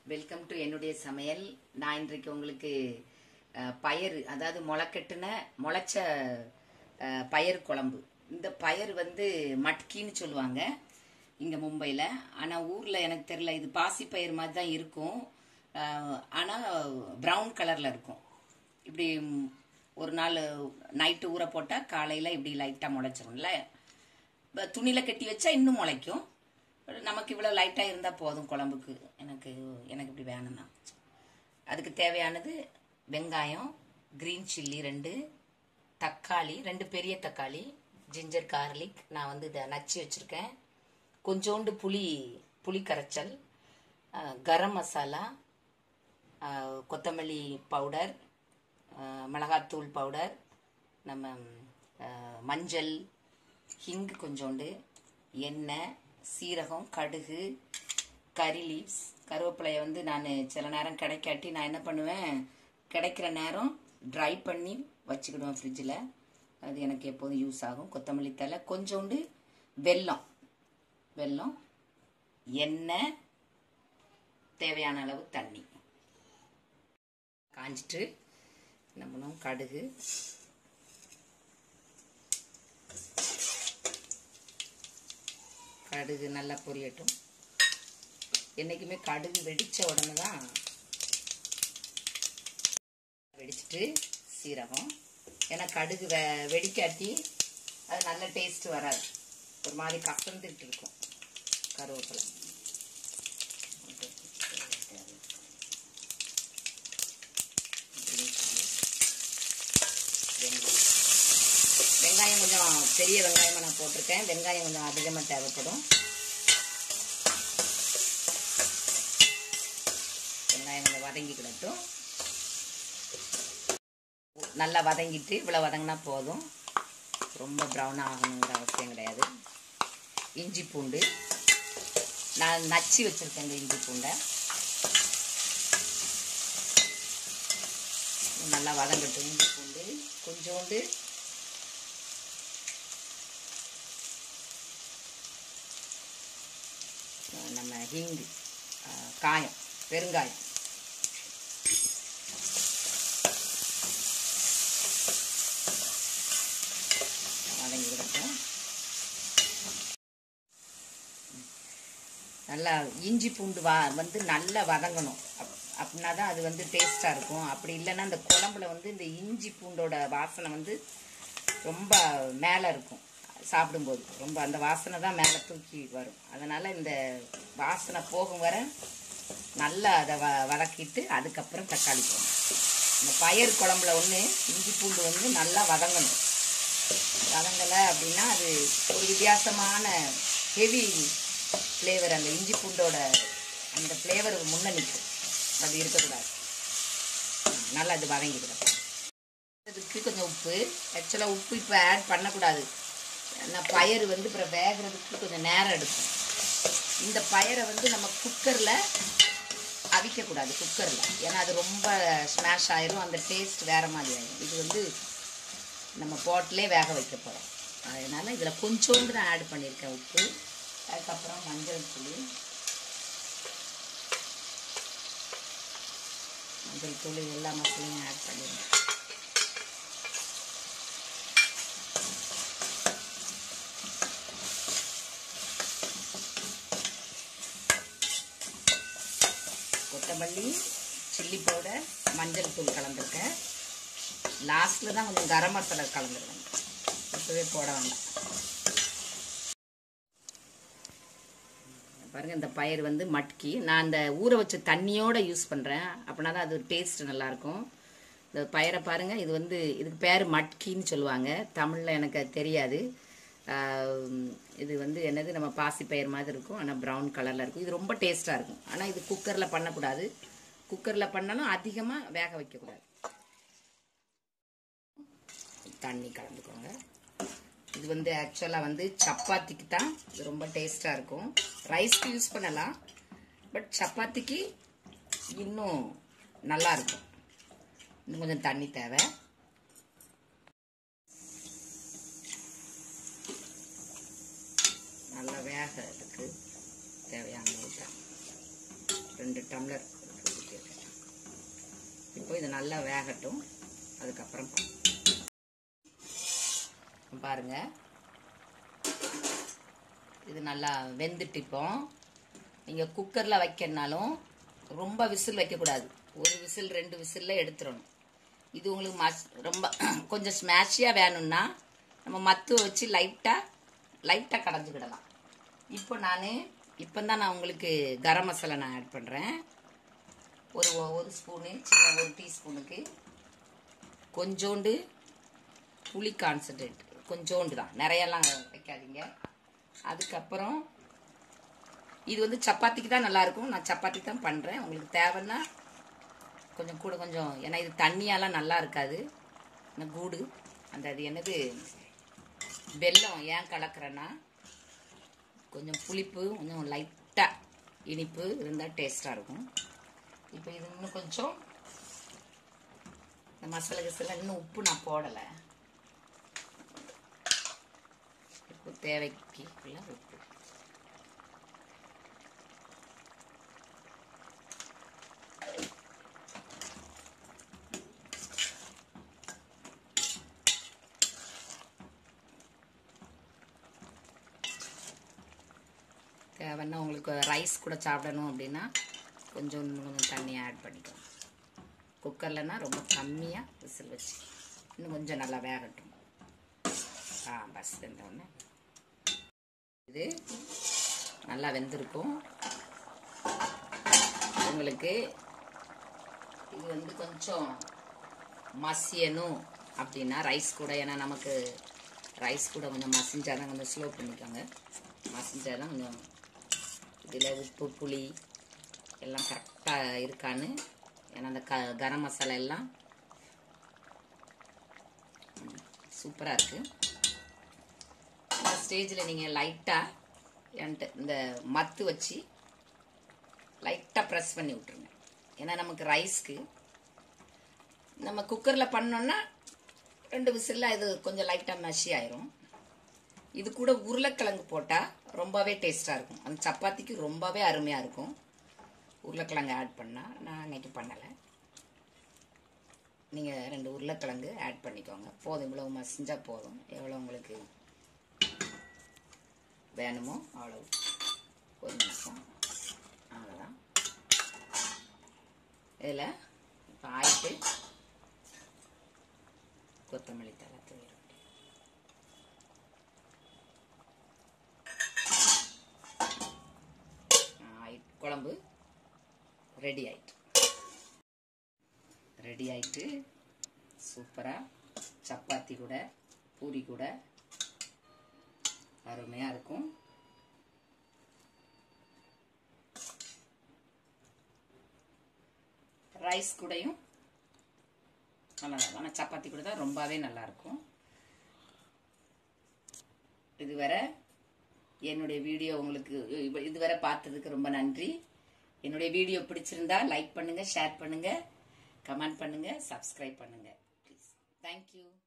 Welcome to என்னுடைய சமையல் நான் இன்றைக்கு உங்களுக்கு அஹ், பயறு அதாவது முளைக்கட்டுன முளைச்ச அஹ், பயறு குழம்பு இந்த பயறு வந்து மட்கின்னு சொல்லுவாங்க இங்கே மும்பையில் ஆனால் ஊரில் எனக்கு தெரியல இது பாசி பயிர் மாதிரி தான் இருக்கும் ஆனால் ப்ரௌன் கலரில் இருக்கும் இப்படி ம், ஒரு நாள் நைட்டு ஊற போட்டால் காலையில் இப்படி லைட்டாக முளைச்சிரும்ல இப்போ துணியில் கட்டி வச்சா இன்னும் முளைக்கும் நமக்கு இவ்வளோ லைட்டாக இருந்தால் போதும் குழம்புக்கு எனக்கு எனக்கு இப்படி வேணும் தான் அதுக்கு தேவையானது வெங்காயம் க்ரீன் சில்லி ரெண்டு தக்காளி ரெண்டு பெரிய தக்காளி ஜிஞ்சர் கார்லிக் நான் வந்து இதை நச்சு வச்சுருக்கேன் கொஞ்சோண்டு புளி புளி கரைச்சல் அஹ், கரம் மசாலா அஹ், கொத்தமல்லி பவுடர் அஹ், மிளகாத்தூள் பவுடர் நம்ம அஹ், மஞ்சள் ஹிங் கொஞ்சோண்டு எண்ணெய் சீரகம் கடுகு கறி லீவ்ஸ் கருவேப்பிலையை வந்து நான் சில நேரம் கிடைக்காட்டி நான் என்ன பண்ணுவேன் கிடைக்கிற நேரம் ட்ரை பண்ணி வச்சுக்கிடுவேன் ஃப்ரிட்ஜில் அது எனக்கு எப்போதும் யூஸ் ஆகும் கொத்தமல்லி தழை கொஞ்சோண்டு வெல்லம் வெல்லம் எண்ணெய் தேவையான அளவு தண்ணி காஞ்சிட்டு என்ன பண்ணுவோம் கடுகு கடுகு நல்லா பொரியட்டும் என்றைக்குமே கடுகு வெடித்த உடனே தான் வெடிச்சிட்டு சீரகம் ஏன்னா கடுகு வெ வெடிக்காட்டி அது நல்ல டேஸ்ட் வராது ஒரு மாதிரி கசந்துட்டு இருக்கும் கருவேப்பிலை வெங்காயம் வெங்காயம் கொஞ்சம் பெரிய வெங்காயமாக நான் போட்டிருக்கேன் வெங்காயம் கொஞ்சம் அதிகமாக தேவைப்படும் வெங்காயம் கொஞ்சம் வதங்கி கிடட்டும் நல்லா வதங்கிட்டு இவ்வளோ வதங்கினா போதும் ரொம்ப ப்ரௌன் ஆகணுங்கிற அவசியம் கிடையாது இஞ்சி பூண்டு நான் நச்சு வச்சுருக்கேன் இந்த இஞ்சி பூண்டை நல்லா வதங்கட்டும் இஞ்சி பூண்டு கொஞ்சோண்டு நம்ம ஹிங் காயம் பெருங்காயம் வதங்கி விடட்டும் நல்லா இஞ்சி பூண்டு வா வந்து நல்லா வதங்கணும் அப் அப்படின்னா தான் அது வந்து டேஸ்ட்டாக இருக்கும் அப்படி இல்லைன்னா அந்த குழம்புல வந்து இந்த இஞ்சி பூண்டோட வாசனை வந்து ரொம்ப மேலே இருக்கும் சாப்பிடும்போது ரொம்ப அந்த வாசனை தான் மேலே தூக்கி வரும் அதனால் இந்த வாசனை போகும் வர நல்லா அதை வ வதக்கிட்டு அதுக்கப்புறம் தக்காளி போடணும் இந்த பயறு குழம்புல ஒன்று இஞ்சி பூண்டு வந்து நல்லா வதங்கணும் வதங்கலை அப்படின்னா அது ஒரு வித்தியாசமான ஹெவி ஃப்ளேவர் அந்த இஞ்சி பூண்டோட அந்த ஃப்ளேவர் முன்ன நிற்கும் அது இருக்கக்கூடாது நல்லா அது வதங்கிடும் இதுக்கு கொஞ்சம் உப்பு ஆக்சுவலாக உப்பு இப்போ ஆட் பண்ணக்கூடாது ஏன்னா பயறு வந்து அப்புறம் வேகிறதுக்கு கொஞ்சம் நேரம் எடுக்கும் இந்த பயரை வந்து நம்ம குக்கரில் அவிக்கக்கூடாது குக்கரில் ஏன்னா அது ரொம்ப ஸ்மாஷ் ஆயிரும் அந்த டேஸ்ட் வேறு மாதிரி ஆயிடும் இது வந்து நம்ம போட்டிலே வேக வைக்க போகிறோம் அதனால் இதில் கொஞ்சோண்டு நான் ஆட் பண்ணியிருக்கேன் உப்பு அதுக்கப்புறம் மஞ்சள் தூள் மஞ்சள் தூள் எல்லா மசாலையும் ஆட் பண்ணிடுறேன் கொத்தமல்லி சில்லி பவுடர் மஞ்சள் தூள் கலந்துருக்கேன் லாஸ்ட்டில் தான் கொஞ்சம் கரம் மசாலா கலந்துருவேன் இப்போவே போட வேண்டாம் பாருங்கள் இந்த பயிர் வந்து மட்கி நான் அந்த ஊற வச்ச தண்ணியோடு யூஸ் பண்ணுறேன் அப்படின்னா தான் அது டேஸ்ட் நல்லாயிருக்கும் இந்த பயிரை பாருங்கள் இது வந்து இதுக்கு பேர் மட்கின்னு சொல்லுவாங்க தமிழில் எனக்கு அது தெரியாது ஆஹ் இது வந்து என்னது நம்ம பாசி பயிர் மாதிரி இருக்கும் ஆனால் ப்ரௌன் கலரில் இருக்கும் இது ரொம்ப டேஸ்ட்டாக இருக்கும் ஆனால் இது குக்கரில் பண்ணக்கூடாது குக்கரில் பண்ணாலும் அதிகமாக வேக வைக்கக்கூடாது தண்ணி கலந்துக்கோங்க இது வந்து ஆக்சுவலாக வந்து சப்பாத்திக்கு தான் இது ரொம்ப டேஸ்ட்டாக இருக்கும் ரைஸ்க்கு யூஸ் பண்ணலாம் பட் சப்பாத்திக்கு இன்னும் நல்லா இருக்கும் இன்னும் கொஞ்சம் தண்ணி தேவை நல்லா வேகிறதுக்கு தேவையான ஊற்ற ரெண்டு டம்ளர் இப்போ இது நல்லா வேகட்டும் அதுக்கப்புறம் பார்ப்போம். பாருங்க இது நல்லா வெந்துட்டு இப்போ நீங்கள் குக்கரில் வைக்கிறனாலும் ரொம்ப விசில் வைக்கக்கூடாது ஒரு விசில் ரெண்டு விசிலில் எடுத்துடணும் இது உங்களுக்கு மஸ் ரொம்ப கொஞ்சம் ஸ்மாஷியாக வேணும்னா நம்ம மத்துவை வச்சு லைட்டாக லைட்டாக கடைஞ்சிக்கிடலாம் இப்போ நான் இப்போ தான் நான் உங்களுக்கு கரம் மசாலா நான் ஆட் பண்ணுறேன் ஒரு ஒரு ஸ்பூனு சின்ன ஒரு டீஸ்பூனுக்கு கொஞ்சோண்டு புளி கான்சன்ட்ரேட் கொஞ்சோண்டு தான் நிறையெல்லாம் வைக்காதீங்க அதுக்கப்புறம் இது வந்து சப்பாத்திக்கு தான் நல்லாயிருக்கும் நான் சப்பாத்தி தான் பண்ணுறேன் உங்களுக்கு தேவைன்னா கொஞ்சம் கூட கொஞ்சம் ஏன்னா இது தண்ணியாலாம் நல்லா இருக்காது இந்த கூடு அந்த அது என்னது வெல்லம் ஏன் கலக்கிறேன்னா கொஞ்சம் புளிப்பு கொஞ்சம் லைட்டாக இனிப்பு இருந்தால் டேஸ்ட்டாக இருக்கும் இப்போ இது இன்னும் கொஞ்சம் இந்த மசாலா கிசலாம் இன்னும் உப்பு நான் போடலை இப்போ தேவைக்கு உள்ள உப்பு தேவைன்னா உங்களுக்கு ரைஸ் கூட சாப்பிடணும் அப்படின்னா கொஞ்சம் இன்னும் கொஞ்சம் தண்ணி ஆட் பண்ணிக்கோங்க குக்கர்லனா ரொம்ப கம்மியாக விசில் வச்சு இன்னும் கொஞ்சம் நல்லா வேகட்டும் ஆ பஸ் வெந்தோடனே இது நல்லா வெந்திருக்கும் உங்களுக்கு இது வந்து கொஞ்சம் மசியணும் அப்படின்னா ரைஸ் கூட ஏன்னா நமக்கு ரைஸ் கூட கொஞ்சம் மசிஞ்சாதான் கொஞ்சம் ஸ்லோ பண்ணிக்கோங்க மசிஞ்சாதான் கொஞ்சம் இதில் உப்பு புளி எல்லாம் கரெக்டாக இருக்கான்னு ஏன்னா அந்த க கரம் மசாலா எல்லாம் சூப்பராக இருக்குது இந்த ஸ்டேஜில் நீங்கள் லைட்டாக என்கிட்ட இந்த மத்து வச்சு லைட்டாக ப்ரெஸ் பண்ணி விட்ருங்க ஏன்னா நமக்கு ரைஸ்க்கு நம்ம குக்கரில் பண்ணோன்னா ரெண்டு விசிலில் இது கொஞ்சம் லைட்டாக மஷி ஆயிரும் இது கூட உருளைக்கிழங்கு போட்டால் ரொம்பவே டேஸ்ட்டாக இருக்கும் அந்த சப்பாத்திக்கு ரொம்பவே அருமையாக இருக்கும் உருளைக்கிழங்கு ஆட் பண்ணால் நான் அன்னைக்கு பண்ணலை நீங்கள் ரெண்டு உருளைக்கிழங்கு ஆட் பண்ணிக்கோங்க போதும் இவ்வளோ மசிஞ்சால் போதும் எவ்வளோ உங்களுக்கு வேணுமோ அவ்வளோ ஒரு நிமிஷம் அவ்வளோதான் இதில் இப்போ ஆயிட்டு கொத்தமல்லி தலை தூவிடும் குழம்பு ரெடி ஆயிட்டு ரெடி ஆயிட்டு சூப்பராக சப்பாத்தி கூட பூரி கூட அருமையாக இருக்கும் ரைஸ் கூடயும் நல்லா இருக்கும் ஆனால் சப்பாத்தி கூட தான் ரொம்பவே நல்லாயிருக்கும் இதுவரை என்னுடைய வீடியோ உங்களுக்கு இதுவரை பார்த்ததுக்கு ரொம்ப நன்றி என்னுடைய வீடியோ பிடிச்சிருந்தா லைக் பண்ணுங்க ஷேர் பண்ணுங்க கமெண்ட் பண்ணுங்க சப்ஸ்கிரைப் பண்ணுங்க ப்ளீஸ் தேங்க்யூ